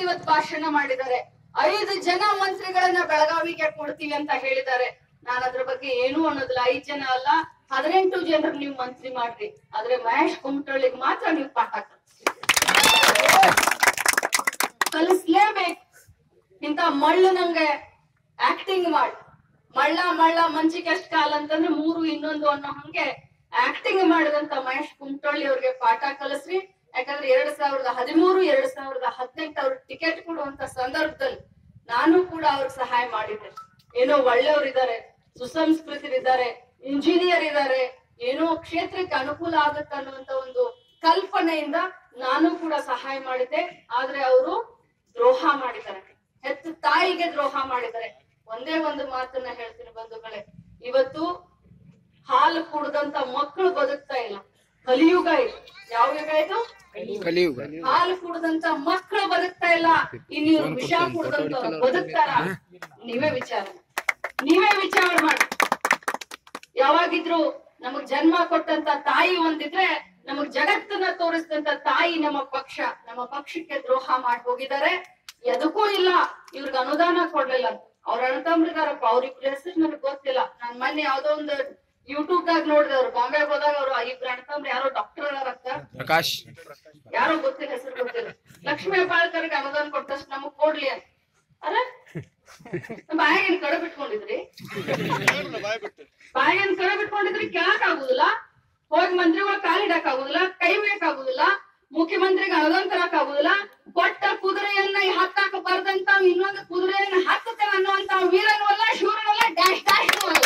ಇವತ್ತು ಭಾಷಣ ಮಾಡಿದ್ದಾರೆ ಐದು ಜನ ಮಂತ್ರಿಗಳನ್ನ ಬೆಳಗಾವಿಗೆ ಕೊಡ್ತೀವಿ ಅಂತ ಹೇಳಿದ್ದಾರೆ ನಾನು ಅದ್ರ ಬಗ್ಗೆ ಏನೂ ಅನ್ನೋದಿಲ್ಲ ಐದ್ ಜನ ಅಲ್ಲ ಹದಿನೆಂಟು ಜನರು ನೀವು ಮಂತ್ರಿ ಮಾಡ್ರಿ ಆದ್ರೆ ಮಹೇಶ್ ಕುಮಟಳ್ಳಿಗ್ ಮಾತ್ರ ನೀವು ಪಾಠ ಕಲಿಸಿ ಕಲಿಸ್ಲೇಬೇಕು ಇಂತ ಮಳ್ಳು ನಂಗೆ ಆಕ್ಟಿಂಗ್ ಮಾಡಿ ಮಳ್ಳ ಮಳ್ಳ ಮಂಚಿಗೆ ಎಷ್ಟ್ ಕಾಲ ಅಂತಂದ್ರೆ ಮೂರು ಇನ್ನೊಂದು ಅನ್ನೋ ಹಂಗೆ ಆಕ್ಟಿಂಗ್ ಮಾಡಿದಂತ ಮಹೇಶ್ ಕುಮಟಳ್ಳಿ ಅವ್ರಿಗೆ ಪಾಠ ಕಲಿಸ್ರಿ ಯಾಕಂದ್ರೆ ಎರಡ್ ಸಾವಿರದ ಹದಿಮೂರು ಎರಡ್ ಸಾವಿರದ ಹದಿನೆಂಟು ಅವ್ರ ಟಿಕೆಟ್ ಕೊಡುವಂತ ಸಂದರ್ಭದಲ್ಲಿ ನಾನು ಕೂಡ ಅವ್ರಿಗೆ ಸಹಾಯ ಮಾಡಿದ್ದೆ ಏನೋ ಒಳ್ಳೆಯವ್ರಿದ್ದಾರೆ ಸುಸಂಸ್ಕೃತರಿದ್ದಾರೆ ಇಂಜಿನಿಯರ್ ಇದ್ದಾರೆ ಏನೋ ಕ್ಷೇತ್ರಕ್ಕೆ ಅನುಕೂಲ ಆಗುತ್ತೆ ಅನ್ನುವಂತ ಒಂದು ಕಲ್ಪನೆಯಿಂದ ನಾನು ಕೂಡ ಸಹಾಯ ಮಾಡಿದ್ದೆ ಆದ್ರೆ ಅವರು ದ್ರೋಹ ಮಾಡಿದ್ದಾರೆ ಹೆತ್ತ ತಾಯಿಗೆ ದ್ರೋಹ ಮಾಡಿದ್ದಾರೆ ಒಂದೇ ಒಂದು ಮಾತನ್ನ ಹೇಳ್ತೀನಿ ಬಂಧುಗಳೇ ಇವತ್ತು ಹಾಲು ಕುಡ್ದಂತ ಮಕ್ಕಳು ಬದುಕ್ತಾ ಇಲ್ಲ ಕಲಿಯುಗ ಇದು ಯಾವ ಯುಗ ಇದು ಕಲಿಯುಗ ಹಾಲು ಕುಡ್ದಂತ ಮಕ್ಕಳು ಬದುಕ್ತಾ ಇಲ್ಲ ಇನ್ನು ಇವ್ರು ವಿಷ ಕುಡ್ದಂತ ಬದುಕ್ತಾರ ನೀವೇ ವಿಚಾರ ಮಾಡಿ. ನೀವೇ ವಿಚಾರ ಮಾಡಿ ಯಾವಾಗಿದ್ರು ನಮಗ್ ಜನ್ಮ ಕೊಟ್ಟಂತ ತಾಯಿ ಒಂದಿದ್ರೆ ನಮಗ್ ಜಗತ್ತನ್ನ ತೋರಿಸಿದಂತ ತಾಯಿ ನಮ್ಮ ಪಕ್ಷ ನಮ್ಮ ಪಕ್ಷಕ್ಕೆ ದ್ರೋಹ ಮಾಡಿ ಹೋಗಿದ್ದಾರೆ ಎದಕ್ಕೂ ಇಲ್ಲ ಇವ್ರಿಗೆ ಅನುದಾನ ಕೊಡ್ಲಿಲ್ಲ ಅವ್ರ ಅಣ್ಣತಮ್ರಿದಾರಪ್ಪ ಅವ್ರಿಬ್ರ ಹೆಸರು ನನಗ್ ಗೊತ್ತಿಲ್ಲ ನಾನ್ ಮೊನ್ನೆ ಯಾವ್ದೋ ಒಂದು ಯೂಟ್ಯೂಬ್ ದಾಗ ನೋಡಿದೆ ಅವ್ರು ಬಾಂಬೆ ಹೋದಾಗ ಅವ್ರು ಇಬ್ರು ಅಣ್ಣತಮ್ರು ಯಾರೋ ಡಾಕ್ಟರ್ ಅದಾರತ್ತ ಪ್ರಕಾಶ್ ಯಾರೋ ಗೊತ್ತಿಲ್ಲ ಹೆಸರು ಗೊತ್ತಿಲ್ಲ ಲಕ್ಷ್ಮೀ ಹೆಬ್ಬಾಳ್ಕರ್ಗೆ ಅನುದಾನ ಕೊಟ್ಟಷ್ಟು ನಮಗ್ ಕೊಡ್ಲಿ ಅಂತ ಅಲ್ಲ ಬಾಯಾಗೇನ್ ಕಡೆ ಬಿಟ್ಕೊಂಡಿದ್ರಿ ಬಾಯಾಗೇನ್ ಕಡೆ ಬಿಟ್ಕೊಂಡಿದ್ರಿ ಕೇಳಕ್ ಆಗುದಿಲ್ಲ ಹೋಗಿ ಮಂತ್ರಿಗಳ ಕಾಲಿಡಕ್ ಆಗುದಿಲ್ಲ ಕೈ ಬೇಕ್ ಆಗುದಿಲ್ಲ ಮುಖ್ಯಮಂತ್ರಿಗೆ ಅನುದಾನ ತರಕ್ ಆಗುದಿಲ್ಲ ಕೊಟ್ಟ ಕುದುರೆಯನ್ನ ಹತ್ತಾಕ ಬರ್ದಂತ ಇನ್ನೊಂದು ಕುದುರೆಯನ್ನ ಹತ್ತುತ್ತೇವೆ ಅನ್ನುವಂತ ವೀರನೂ ಅಲ್ಲ ಶೂರನೂ ಅಲ್ಲ ಡ್ಯಾಶ್ ಡ್ಯಾಶ್ನೂ ಅಲ್ಲ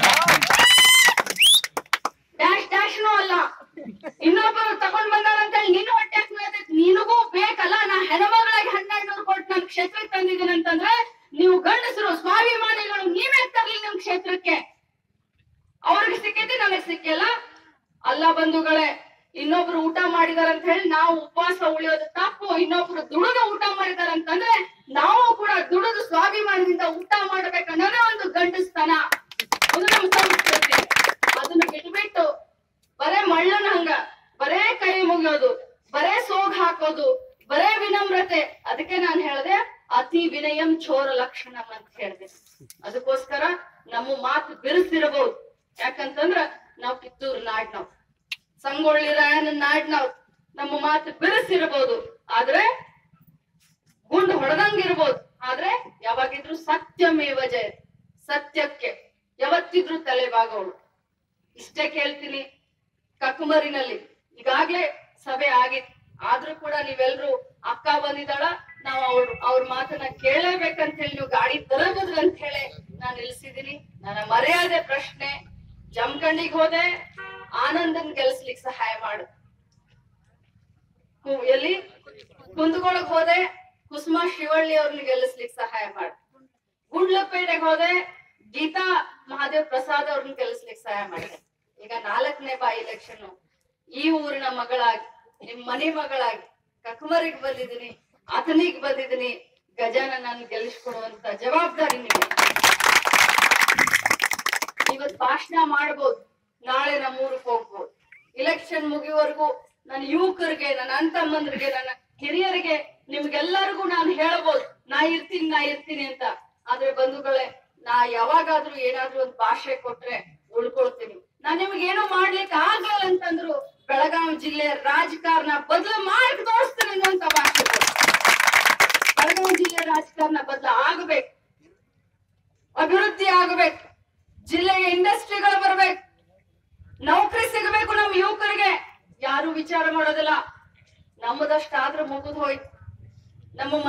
ಡ್ಯಾಶ್ ಡ್ಯಾಶ್ನೂ ಅಲ್ಲ ಇನ್ನೊಬ್ಬರು ತಗೊಂಡ್ ಬಂದಾರ ಅಂತ ಹೇಳಿ ನೀನು ಹೊಟ್ಟೆ ಹಾಕ್ಬೇಕು ನಿನಗೂ ಬೇಕಲ್ಲ ನಾ ಹೆಣ್ಮಗಳಾಗಿ ಹನ್ನೆರಡು ಕೊಟ್ಟು ನನ್ ಕ್ಷೇತ್ರಕ್ಕೆ ತಂದಿದ್ದೀನಿ ಅಂತಂದ್ರೆ ನೀವು ಗಂಡಸರು ಸ್ವಾಭಿಮಾನಿಗಳು ನೀವೇ ತರ್ಲಿ ನಿಮ್ ಕ್ಷೇತ್ರಕ್ಕೆ ಅವ್ರಿಗೆ ಸಿಕ್ಕೈತಿ ನನಗ್ ಸಿಕ್ಕಿಲ್ಲ ಅಲ್ಲ ಬಂಧುಗಳೇ ಇನ್ನೊಬ್ರು ಊಟ ಮಾಡಿದಾರ ಅಂತ ಹೇಳಿ ನಾವು ಉಪವಾಸ ಉಳಿಯೋದು ತಪ್ಪು ಇನ್ನೊಬ್ರು ದುಡಿದು ಊಟ ಮಾಡಿದಾರ ಅಂತಂದ್ರೆ ನಾವು ಕೂಡ ದುಡಿದು ಸ್ವಾಭಿಮಾನದಿಂದ ಊಟ ಮಾಡ್ಬೇಕನ್ನೋದೇ ಒಂದು ಗಂಡಸ್ತನ ಅದು ನಮ್ಮ ಸಂಸ್ಕೃತಿ ಅದನ್ನ ಬಿಟ್ಬಿಟ್ಟು ಬರೇ ಮಳ್ಳನ ಹಂಗ ಬರೇ ಕೈ ಮುಗಿಯೋದು ಬರೇ ಸೋಗ್ ಹಾಕೋದು ಬರೇ ವಿನಮ್ರತೆ ಅದಕ್ಕೆ ನಾನ್ ಹೇಳ್ದೆ ಅತಿ ವಿನಯಂ ಚೋರ ಲಕ್ಷಣಂ ಅಂತ ಹೇಳ್ದೆ ಅದಕ್ಕೋಸ್ಕರ ನಮ್ಮ ಮಾತು ಬಿರುಸಿರಬಹುದು ಯಾಕಂತಂದ್ರ ನಾವ್ ಕಿತ್ತೂರು ನಾಡ್ನವ್ ಸಂಗೊಳ್ಳಿ ರಾಯನ ನಾಡ್ನವ್ ನಮ್ಮ ಮಾತು ಬಿರುಸಿರಬಹುದು ಆದ್ರೆ ಗುಂಡು ಹೊಡೆದಂಗಿರ್ಬೋದು ಆದ್ರೆ ಯಾವಾಗಿದ್ರು ಸತ್ಯಮೇವ ಜಯ ಸತ್ಯಕ್ಕೆ ಯಾವತ್ತಿದ್ರು ತಲೆಬಾಗೋಳು ಇಷ್ಟೇ ಕೇಳ್ತೀನಿ ಕಕ್ಕುಮರಿನಲ್ಲಿ ಈಗಾಗ್ಲೇ ಸಭೆ ಆಗಿತ್ತು ಆದ್ರೂ ಕೂಡ ನೀವೆಲ್ರು ಅಕ್ಕ ಬಂದಿದ್ದಾಳ ನಾವ್ ಅವ್ರ ಅವ್ರ ಮಾತನ್ನ ಕೇಳಲೇಬೇಕಂತ ಹೇಳಿ ನೀವು ಗಾಡಿ ತರಬಹುದು ಅಂತ ಹೇಳಿ ನಾನ್ ನಿಲ್ಸಿದೀನಿ ನನ್ನ ಮರ್ಯಾದೆ ಪ್ರಶ್ನೆ ಜಮಖಂಡಿಗೆ ಹೋದೆ ಆನಂದನ್ ಗೆಲ್ಸ್ಲಿಕ್ ಸಹಾಯ ಮಾಡು ಹ್ಮ್, ಎಲ್ಲಿ ಕುಂದಗೋಳಗ್ ಹೋದೆ ಕುಸುಮಾ ಶಿವಳ್ಳಿ ಅವ್ರನ್ನ ಗೆಲ್ಲಿಸ್ಲಿಕ್ ಸಹಾಯ ಮಾಡು ಗುಂಡ್ಲಪೇಟೆಗೆ ಹೋದೆ ಗೀತಾ ಮಹಾದೇವ್ ಪ್ರಸಾದ್ ಅವ್ರನ್ನ ಗೆಲ್ಲಿಸ್ಲಿಕ್ ಸಹಾಯ ಮಾಡಿದೆ ಈಗ ನಾಲ್ಕನೇ ಬಾ ಎಲೆಕ್ಷನ್ ಈ ಊರಿನ ಮಗಳಾಗಿ ನಿಮ್ ಮನೆ ಮಗಳಾಗಿ ಕಕ್ಮರಿಗೆ ಬಂದಿದ್ದೀನಿ ಆತನಿಗೆ ಬಂದಿದ್ದೀನಿ ಗಜಾನ ನಾನು ಗೆಲ್ಲಿಸ್ಕೊಡುವಂತ ಜವಾಬ್ದಾರಿ ನಿಮಗೆ ಇವತ್ ಭಾಷಣ ಮಾಡ್ಬೋದು ನಾಳೆ ನಮ್ಮ ಊರಿಗೆ ಹೋಗ್ಬೋದು ಇಲೆಕ್ಷನ್ ಮುಗಿಯುವವರೆಗೂ ನನ್ನ ಯುವಕರಿಗೆ ನನ್ನ ಅಂತಮ್ಮಂದ್ರಿಗೆ ನನ್ನ ಹಿರಿಯರಿಗೆ ನಿಮ್ಗೆಲ್ಲರಿಗೂ ನಾನು ಹೇಳ್ಬೋದು ನಾ ಇರ್ತೀನಿ ನಾ ಇರ್ತೀನಿ ಅಂತ ಆದ್ರೆ ಬಂಧುಗಳೇ ನಾ ಯಾವಾಗಾದ್ರೂ ಏನಾದ್ರೂ ಒಂದು ಭಾಷೆ ಕೊಟ್ರೆ ಉಳ್ಕೊಳ್ತೀನಿ ನಾ ನಿಮ್ಗೆ ಏನೋ ಮಾಡ್ಲಿಕ್ಕೆ ಆಗಲ್ಲ ಅಂತಂದ್ರು ಬೆಳಗಾವಿ ಜಿಲ್ಲೆ ರಾಜಕಾರಣ ಬದಲು ಮಾಡಿ ತೋರಿಸ್ತೀನಿ ಅನ್ನುವಂತ ಭಾಷೆ ಬೆಳಗಾವಿ ಜಿಲ್ಲೆ ರಾಜಕಾರಣ ಬದಲು ಆಗ್ಬೇಕು ಅಭಿವೃದ್ಧಿ ಆಗ್ಬೇಕು ಜಿಲ್ಲೆಗೆ ಇಂಡಸ್ಟ್ರಿಗಳು ಬರ್ಬೇಕು ನೌಕರಿ ಸಿಗಬೇಕು ನಮ್ಮ ಯುವಕರಿಗೆ ಯಾರು ವಿಚಾರ ಮಾಡೋದಿಲ್ಲ ನಮ್ಮದಷ್ಟಾದ್ರೂ ಮುಗಿದು ಹೋಯ್ತು ನಮ್ಮ